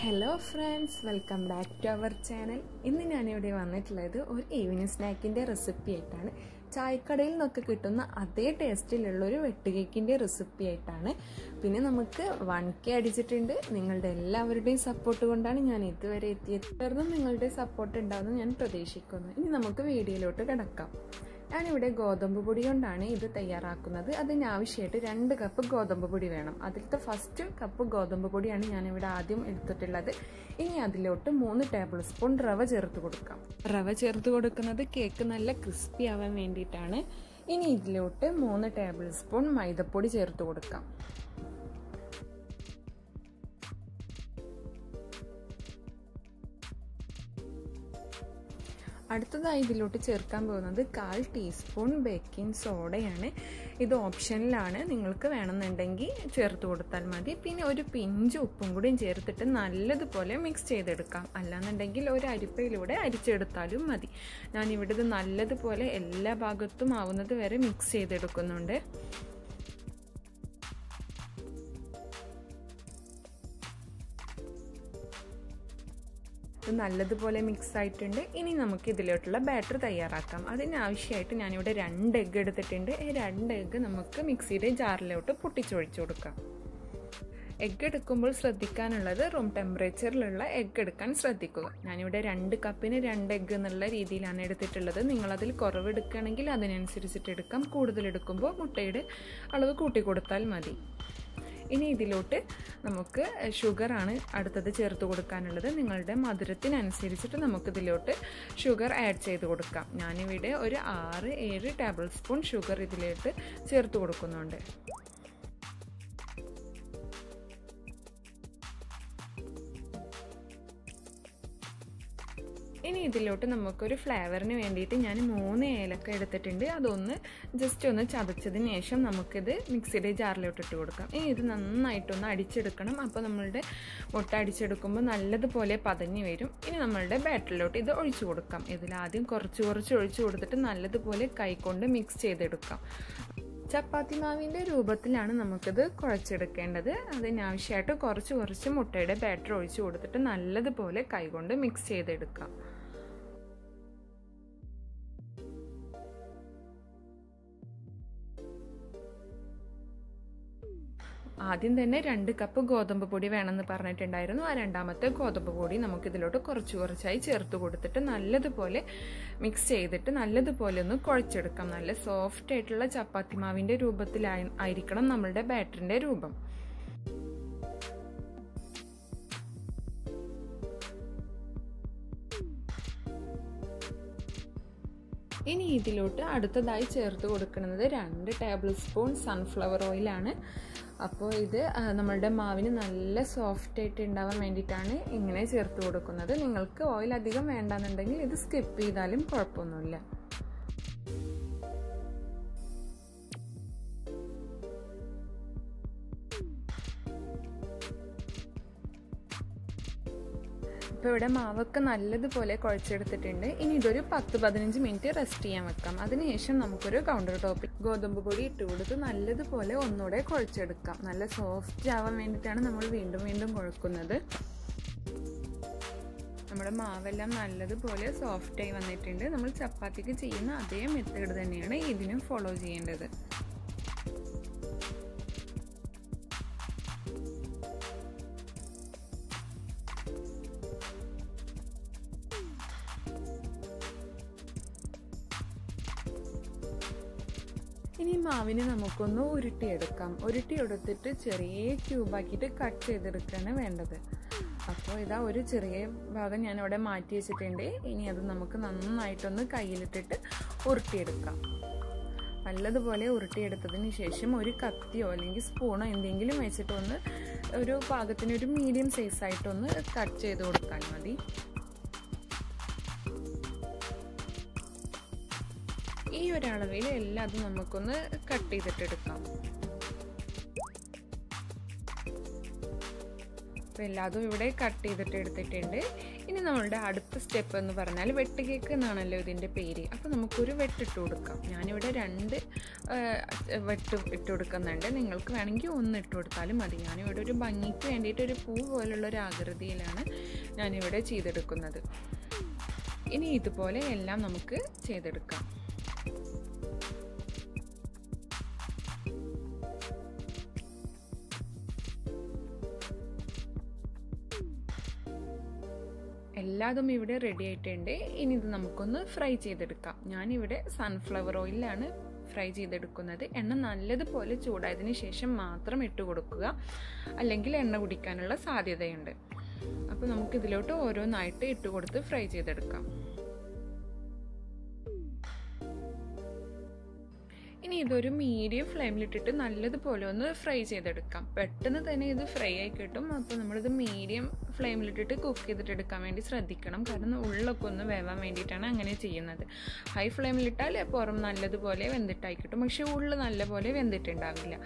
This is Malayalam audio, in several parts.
hello friends welcome back to our channel ഇന്ന് ഞാനിവിടെ വന്നിട്ടുള്ളത് ഒരു ഈവനിങ് സ്നാക്കിൻ്റെ റെസിപ്പി ആയിട്ടാണ് ചായക്കടയിൽ നിന്നൊക്കെ കിട്ടുന്ന അതേ ടേസ്റ്റിലുള്ള ഒരു വെട്ടുകേക്കിൻ്റെ റെസിപ്പി ആയിട്ടാണ് പിന്നെ നമുക്ക് വൺ കെ അടിച്ചിട്ടുണ്ട് നിങ്ങളുടെ എല്ലാവരുടെയും സപ്പോർട്ട് കൊണ്ടാണ് ഞാൻ ഇതുവരെ എത്തിയത് തുടർന്നും നിങ്ങളുടെ സപ്പോർട്ട് ഉണ്ടാവുമെന്ന് ഞാൻ പ്രതീക്ഷിക്കുന്നു ഇനി നമുക്ക് വീഡിയോയിലോട്ട് കിടക്കാം ഞാനിവിടെ ഗോതമ്പ് പൊടി കൊണ്ടാണ് ഇത് തയ്യാറാക്കുന്നത് അതിന് ആവശ്യമായിട്ട് രണ്ട് കപ്പ് ഗോതമ്പ് പൊടി വേണം അതിലത്തെ ഫസ്റ്റ് കപ്പ് ഗോതമ്പ് പൊടിയാണ് ഞാനിവിടെ ആദ്യം എടുത്തിട്ടുള്ളത് ഇനി അതിലോട്ട് മൂന്ന് ടേബിൾ സ്പൂൺ റവ ചേർത്ത് കൊടുക്കാം റവ ചേർത്ത് കൊടുക്കുന്നത് കേക്ക് നല്ല ക്രിസ്പി ആവാൻ വേണ്ടിയിട്ടാണ് ഇനി ഇതിലോട്ട് മൂന്ന് ടേബിൾ സ്പൂൺ മൈദപ്പൊടി ചേർത്ത് കൊടുക്കാം അടുത്തതായി ഇതിലോട്ട് ചേർക്കാൻ പോകുന്നത് കാൽ ടീസ്പൂൺ ബേക്കിംഗ് സോഡയാണ് ഇത് ഓപ്ഷനിലാണ് നിങ്ങൾക്ക് വേണമെന്നുണ്ടെങ്കിൽ ചേർത്ത് കൊടുത്താൽ മതി പിന്നെ ഒരു പിഞ്ച് ഉപ്പും കൂടിയും ചേർത്തിട്ട് നല്ലതുപോലെ മിക്സ് ചെയ്തെടുക്കാം അല്ലാന്നുണ്ടെങ്കിൽ ഒരു അരിപ്പയിലൂടെ അരിച്ചെടുത്താലും മതി ഞാനിവിടെ ഇത് നല്ലതുപോലെ എല്ലാ ഭാഗത്തും ആവുന്നത് വരെ മിക്സ് ചെയ്തെടുക്കുന്നുണ്ട് ഇത് നല്ലതുപോലെ മിക്സ് ആയിട്ടുണ്ട് ഇനി നമുക്ക് ഇതിലോട്ടുള്ള ബാറ്റർ തയ്യാറാക്കാം അതിനാവശ്യമായിട്ട് ഞാനിവിടെ രണ്ട് എഗ്ഗ് എടുത്തിട്ടുണ്ട് ഈ രണ്ട് എഗ്ഗ് നമുക്ക് മിക്സിയുടെ ജാറിലോട്ട് പൊട്ടിച്ചൊഴിച്ചു കൊടുക്കാം എഗ്ഗ് എടുക്കുമ്പോൾ ശ്രദ്ധിക്കാനുള്ളത് റൂം ടെമ്പറേച്ചറിലുള്ള എഗ്ഗ് എടുക്കാൻ ശ്രദ്ധിക്കുക ഞാനിവിടെ രണ്ട് കപ്പിന് രണ്ട് എഗ്ഗ് എന്നുള്ള രീതിയിലാണ് എടുത്തിട്ടുള്ളത് നിങ്ങളതിൽ കുറവ് എടുക്കുകയാണെങ്കിൽ അതിനനുസരിച്ചിട്ട് എടുക്കാം കൂടുതൽ എടുക്കുമ്പോൾ മുട്ടയുടെ അളവ് കൂട്ടി കൊടുത്താൽ മതി ഇനി ഇതിലോട്ട് നമുക്ക് ഷുഗറാണ് അടുത്തത് ചേർത്ത് കൊടുക്കാനുള്ളത് നിങ്ങളുടെ മധുരത്തിനനുസരിച്ചിട്ട് നമുക്കിതിലോട്ട് ഷുഗർ ആഡ് ചെയ്ത് കൊടുക്കാം ഞാനിവിടെ ഒരു ആറ് ഏഴ് ടേബിൾ സ്പൂൺ ഷുഗർ ഇതിലോട്ട് ചേർത്ത് കൊടുക്കുന്നുണ്ട് ഇനി ഇതിലോട്ട് നമുക്കൊരു ഫ്ലേവറിന് വേണ്ടിയിട്ട് ഞാൻ മൂന്ന് ഏലക്ക എടുത്തിട്ടുണ്ട് അതൊന്ന് ജസ്റ്റ് ഒന്ന് ചതച്ചതിന് ശേഷം നമുക്കിത് മിക്സിയുടെ ജാറിലോട്ട് ഇട്ട് കൊടുക്കാം ഇനി ഇത് നന്നായിട്ടൊന്ന് അടിച്ചെടുക്കണം അപ്പോൾ നമ്മളുടെ മുട്ട അടിച്ചെടുക്കുമ്പോൾ നല്ലതുപോലെ പതഞ്ഞ് വരും ഇനി നമ്മളുടെ ബാറ്ററിലോട്ട് ഇത് ഒഴിച്ചു കൊടുക്കാം ഇതിലാദ്യം കുറച്ച് കുറച്ച് ഒഴിച്ചു കൊടുത്തിട്ട് നല്ലതുപോലെ കൈകൊണ്ട് മിക്സ് ചെയ്തെടുക്കാം ചപ്പാത്തി മാവിൻ്റെ രൂപത്തിലാണ് നമുക്കിത് കുഴച്ചെടുക്കേണ്ടത് അതിനാവശ്യമായിട്ട് കുറച്ച് കുറച്ച് മുട്ടയുടെ ബാറ്റർ ഒഴിച്ചു കൊടുത്തിട്ട് നല്ലതുപോലെ കൈകൊണ്ട് മിക്സ് ചെയ്തെടുക്കാം ആദ്യം തന്നെ രണ്ട് കപ്പ് ഗോതമ്പ് പൊടി വേണമെന്ന് പറഞ്ഞിട്ടുണ്ടായിരുന്നു ആ രണ്ടാമത്തെ ഗോതമ്പ് പൊടി നമുക്കിതിലോട്ട് കുറച്ച് കുറച്ചായി ചേർത്ത് കൊടുത്തിട്ട് നല്ലതുപോലെ മിക്സ് ചെയ്തിട്ട് നല്ലതുപോലെ ഒന്ന് കുഴച്ചെടുക്കാം നല്ല സോഫ്റ്റ് ആയിട്ടുള്ള ചപ്പാത്തി മാവിൻ്റെ രൂപത്തിലായിരിക്കണം നമ്മളുടെ ബാറ്ററിൻ്റെ രൂപം ഇനി ഇതിലോട്ട് അടുത്തതായി ചേർത്ത് കൊടുക്കുന്നത് രണ്ട് ടേബിൾ സ്പൂൺ സൺഫ്ലവർ ഓയിലാണ് അപ്പോൾ ഇത് നമ്മളുടെ മാവിന് നല്ല സോഫ്റ്റ് ആയിട്ട് ഉണ്ടാവാൻ വേണ്ടിയിട്ടാണ് ഇങ്ങനെ ചേർത്ത് കൊടുക്കുന്നത് നിങ്ങൾക്ക് ഓയിൽ അധികം വേണ്ടാന്നുണ്ടെങ്കിൽ ഇത് സ്കിപ്പ് ചെയ്താലും കുഴപ്പമൊന്നുമില്ല ഇപ്പോൾ ഇവിടെ മാവൊക്കെ നല്ലതുപോലെ കുഴച്ചെടുത്തിട്ടുണ്ട് ഇനി ഇതൊരു പത്ത് പതിനഞ്ച് മിനിറ്റ് റെസ്റ്റ് ചെയ്യാൻ വെക്കാം അതിനുശേഷം നമുക്കൊരു കൗണ്ടർ ടോപ്പിൽ ഗോതമ്പ് പൊടി ഇട്ട് കൊടുത്ത് നല്ലതുപോലെ ഒന്നുകൂടെ കുഴച്ചെടുക്കാം നല്ല സോഫ്റ്റ് ആവാൻ വേണ്ടിയിട്ടാണ് നമ്മൾ വീണ്ടും വീണ്ടും കുഴക്കുന്നത് നമ്മുടെ മാവെല്ലാം നല്ലതുപോലെ സോഫ്റ്റായി വന്നിട്ടുണ്ട് നമ്മൾ ചപ്പാത്തിക്ക് ചെയ്യുന്ന അതേ മെത്തേഡ് തന്നെയാണ് ഇതിനും ഫോളോ ചെയ്യേണ്ടത് ഇനി മാവിനെ നമുക്കൊന്ന് ഉരുട്ടിയെടുക്കാം ഉരുട്ടിയെടുത്തിട്ട് ചെറിയ ക്യൂബാക്കിയിട്ട് കട്ട് ചെയ്തെടുക്കുകയാണ് വേണ്ടത് അപ്പോൾ ഇതാ ഒരു ചെറിയ ഭാഗം ഞാൻ അവിടെ മാറ്റി വെച്ചിട്ടുണ്ട് ഇനി അത് നമുക്ക് നന്നായിട്ടൊന്ന് കയ്യിലിട്ടിട്ട് ഉരുട്ടിയെടുക്കാം നല്ലതുപോലെ ഉരുട്ടിയെടുത്തതിന് ശേഷം ഒരു കത്തിയോ അല്ലെങ്കിൽ സ്പൂണോ എന്തെങ്കിലും വെച്ചിട്ടൊന്ന് ഒരു പാകത്തിന് ഒരു മീഡിയം സൈസായിട്ടൊന്ന് കട്ട് ചെയ്ത് കൊടുത്താൽ മതി ഈ ഒരളവിൽ എല്ലാതും നമുക്കൊന്ന് കട്ട് ചെയ്തിട്ടെടുക്കാം അപ്പോൾ എല്ലാതും ഇവിടെ കട്ട് ചെയ്തിട്ട് എടുത്തിട്ടുണ്ട് ഇനി നമ്മളുടെ അടുത്ത സ്റ്റെപ്പ് എന്ന് പറഞ്ഞാൽ വെട്ട് കേക്ക് എന്നാണല്ലോ ഇതിൻ്റെ പേര് അപ്പോൾ നമുക്കൊരു വെട്ടിട്ട് കൊടുക്കാം ഞാനിവിടെ രണ്ട് വെട്ട് ഇട്ട് കൊടുക്കുന്നുണ്ട് നിങ്ങൾക്ക് വേണമെങ്കിൽ ഒന്ന് ഇട്ട് കൊടുത്താലും മതി ഞാനിവിടെ ഒരു ഭംഗിക്ക് വേണ്ടിയിട്ട് ഒരു പൂ പോലുള്ള ഒരു ആകൃതിയിലാണ് ഞാനിവിടെ ചെയ്തെടുക്കുന്നത് ഇനി ഇതുപോലെ എല്ലാം നമുക്ക് ചെയ്തെടുക്കാം എല്ലാതും ഇവിടെ റെഡി ആയിട്ടുണ്ട് ഇനി ഇത് നമുക്കൊന്ന് ഫ്രൈ ചെയ്തെടുക്കാം ഞാനിവിടെ സൺഫ്ലവർ ഓയിലാണ് ഫ്രൈ ചെയ്തെടുക്കുന്നത് എണ്ണ നല്ലതുപോലെ ചൂടായതിനു ശേഷം മാത്രം ഇട്ട് കൊടുക്കുക അല്ലെങ്കിൽ എണ്ണ കുടിക്കാനുള്ള സാധ്യതയുണ്ട് അപ്പോൾ നമുക്ക് ഇതിലോട്ട് ഓരോന്നായിട്ട് ഇട്ട് കൊടുത്ത് ഫ്രൈ ചെയ്തെടുക്കാം ഇനി ഇതൊരു മീഡിയം ഫ്ലെയിമിലിട്ടിട്ട് നല്ലതുപോലെ ഒന്ന് ഫ്രൈ ചെയ്തെടുക്കാം പെട്ടെന്ന് തന്നെ ഇത് ഫ്രൈ ആയി കിട്ടും അപ്പോൾ നമ്മളിത് മീഡിയം ഫ്ലെയിമിലിട്ടിട്ട് കുക്ക് ചെയ്തിട്ട് എടുക്കാൻ വേണ്ടി ശ്രദ്ധിക്കണം കാരണം ഉള്ളൊക്കെ ഒന്ന് വേവാൻ വേണ്ടിയിട്ടാണ് അങ്ങനെ ചെയ്യുന്നത് ഹൈ ഫ്ലെയിമിലിട്ടാൽ പുറം നല്ലതുപോലെ വെന്തിട്ടായി കിട്ടും പക്ഷേ ഉള്ളു നല്ലപോലെ വെന്തിട്ടുണ്ടാവില്ല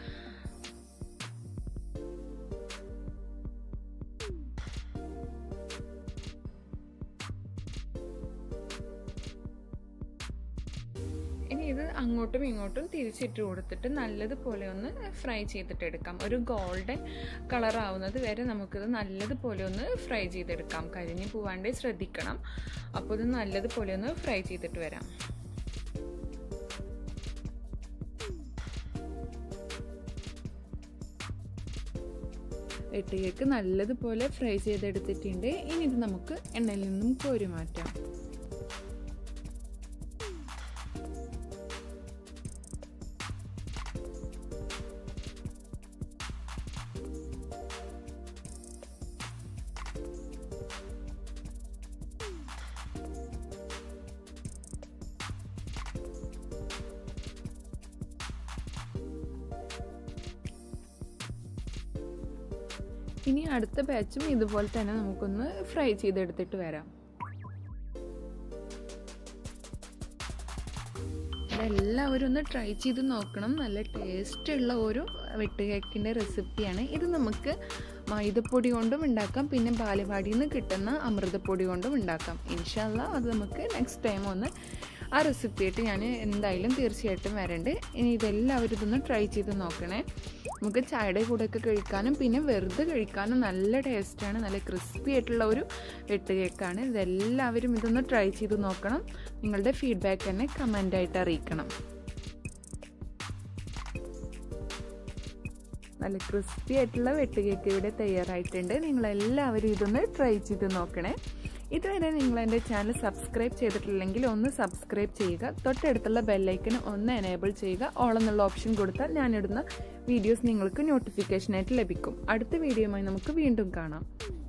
ഇനി ഇത് അങ്ങോട്ടും ഇങ്ങോട്ടും തിരിച്ചിട്ട് കൊടുത്തിട്ട് നല്ലതുപോലെ ഒന്ന് ഫ്രൈ ചെയ്തിട്ട് എടുക്കാം ഒരു ഗോൾഡൻ കളർ ആവുന്നത് വരെ നമുക്കിത് നല്ലതുപോലെ ഒന്ന് ഫ്രൈ ചെയ്തെടുക്കാം കരിഞ്ഞു പോവാണ്ട് ശ്രദ്ധിക്കണം അപ്പോൾ ഇത് നല്ലതുപോലെ ഒന്ന് ഫ്രൈ ചെയ്തിട്ട് വരാം എട്ടുകേക്ക് നല്ലതുപോലെ ഫ്രൈ ചെയ്തെടുത്തിട്ടുണ്ട് ഇനി ഇത് നമുക്ക് എണ്ണയിൽ നിന്നും കോരി മാറ്റാം ഇനി അടുത്ത ബാച്ചും ഇതുപോലെ തന്നെ നമുക്കൊന്ന് ഫ്രൈ ചെയ്തെടുത്തിട്ട് വരാം എല്ലാവരും ഒന്ന് ട്രൈ ചെയ്ത് നോക്കണം നല്ല ടേസ്റ്റുള്ള ഒരു വെട്ടുകേക്കിൻ്റെ റെസിപ്പിയാണ് ഇത് നമുക്ക് മൈദപ്പൊടി കൊണ്ടും ഉണ്ടാക്കാം പിന്നെ ബാലവാടിയിൽ നിന്ന് കിട്ടുന്ന അമൃതപ്പൊടി കൊണ്ടും ഉണ്ടാക്കാം ഇൻഷാല്ല അത് നമുക്ക് നെക്സ്റ്റ് ടൈം ഒന്ന് ആ റെസിപ്പി ആയിട്ട് ഞാൻ എന്തായാലും തീർച്ചയായിട്ടും വരണ്ട് ഇനി ഇതെല്ലാവരും ഇതൊന്ന് ട്രൈ ചെയ്ത് നോക്കണേ നമുക്ക് ചായയുടെ കൂടെയൊക്കെ കഴിക്കാനും പിന്നെ വെറുതെ കഴിക്കാനും നല്ല ടേസ്റ്റാണ് നല്ല ക്രിസ്പി ആയിട്ടുള്ള ഒരു വെട്ട് കേക്കാണ് ഇതെല്ലാവരും ഇതൊന്ന് ട്രൈ ചെയ്ത് നോക്കണം നിങ്ങളുടെ ഫീഡ്ബാക്ക് തന്നെ കമൻ്റായിട്ട് അറിയിക്കണം നല്ല ക്രിസ്പി ആയിട്ടുള്ള വെട്ട് കേക്ക് ഇവിടെ തയ്യാറായിട്ടുണ്ട് നിങ്ങളെല്ലാവരും ഇതൊന്ന് ട്രൈ ചെയ്ത് നോക്കണേ ഇതുവരെ നിങ്ങൾ എൻ്റെ ചാനൽ സബ്സ്ക്രൈബ് ചെയ്തിട്ടില്ലെങ്കിൽ ഒന്ന് സബ്സ്ക്രൈബ് ചെയ്യുക തൊട്ടടുത്തുള്ള ബെല്ലൈക്കന് ഒന്ന് എനേബിൾ ചെയ്യുക ഓൾ എന്നുള്ള ഓപ്ഷൻ കൊടുത്താൽ ഞാനിടുന്ന വീഡിയോസ് നിങ്ങൾക്ക് നോട്ടിഫിക്കേഷനായിട്ട് ലഭിക്കും അടുത്ത വീഡിയോയുമായി നമുക്ക് വീണ്ടും കാണാം